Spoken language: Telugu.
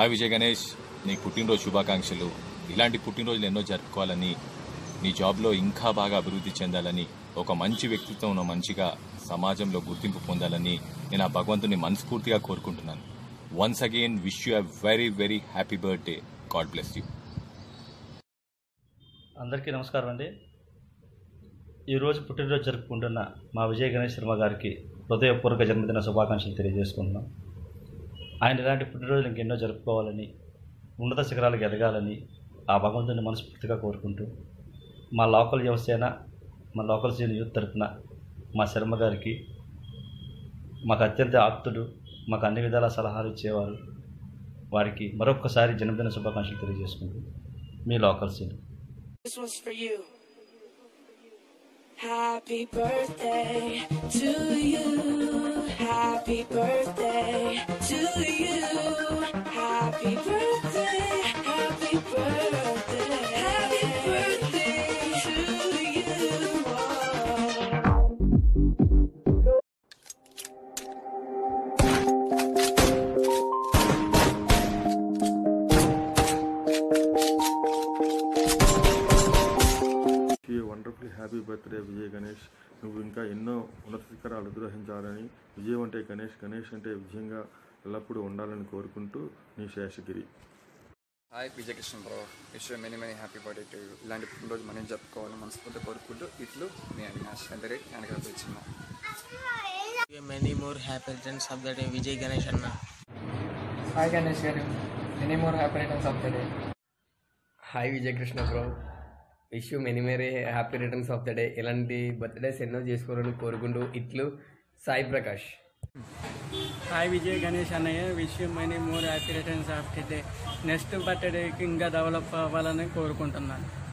హాయ్ విజయ్ గణేష్ నీ పుట్టినరోజు శుభాకాంక్షలు ఇలాంటి పుట్టినరోజులు ఎన్నో జరుపుకోవాలని నీ జాబ్లో ఇంకా బాగా అభివృద్ధి చెందాలని ఒక మంచి వ్యక్తిత్వం ఉన్న మంచిగా సమాజంలో గుర్తింపు పొందాలని నేను ఆ భగవంతుని మనస్ఫూర్తిగా కోరుకుంటున్నాను once again wish you a very very happy birthday God bless you అందరికీ నమస్కారం అండి ఈరోజు పుట్టినరోజు జరుపుకుంటున్న మా విజయ గణేష్ శర్మ గారికి హృదయపూర్వక జన్మదిన శుభాకాంక్షలు తెలియజేసుకుంటున్నాం ఆయన ఇలాంటి పుట్టినరోజులు ఇంకెన్నో జరుపుకోవాలని ఉన్నత శిఖరాలకు ఎదగాలని ఆ భగవంతుని మనస్ఫూర్తిగా కోరుకుంటూ మా లోకల్ యువసేన మా లోకల్ సీనియర్ యూత్ తరఫున మా శర్మ గారికి మాకు అత్యంత ఆప్తుడు మాకు అన్ని విధాల సలహాలు ఇచ్చేవారు వారికి మరొక్కసారి జన్మదిన శుభాకాంక్షలు తెలియజేసుకుంటూ మీ local senior This one's for you. Happy birthday to you. Happy birthday to you. Happy birthday. Happy birthday. Happy birthday to you. ఈ wonderful happy birthday Vijay Ganesh నువ్వు ఇంకా ఎన్నో ఉన్నత శిఖరాలు అధిరోహించాలని విజయం అంటే గణేష్ గణేష్ అంటే విజయంగా ఎల్లప్పుడూ ఉండాలని కోరుకుంటూ నీ Seshagiri hi Vijay Krishna bro wish many many happy birthday to you ఇలాంటి పుట్టినరోజు మనం జరుపుకోవాలని మనస్ఫూర్తి కోరుకుంటూ ఇట్లు మీ అవినాష్ ఎంత రేట్ వెనకాల వచ్చిన్నాం many more happy returns of the day vijay ganesh anna Hi Ganesh garu. Many more happy returns of the day. Hi Vijay Krishna bro wish you many more happy returns of the day ఇలాంటి బర్త్డేస్ ఎన్నో చేసుకోవాలని కోరుకుంటూ ఇట్లు సాయి ప్రకాష్ హాయ్ విజయ్ గణేష్ అన్నయ్య wish many more happy returns of day next బర్త్డేకి ఇంకా డెవలప్ అవ్వాలని కోరుకుంటున్నాను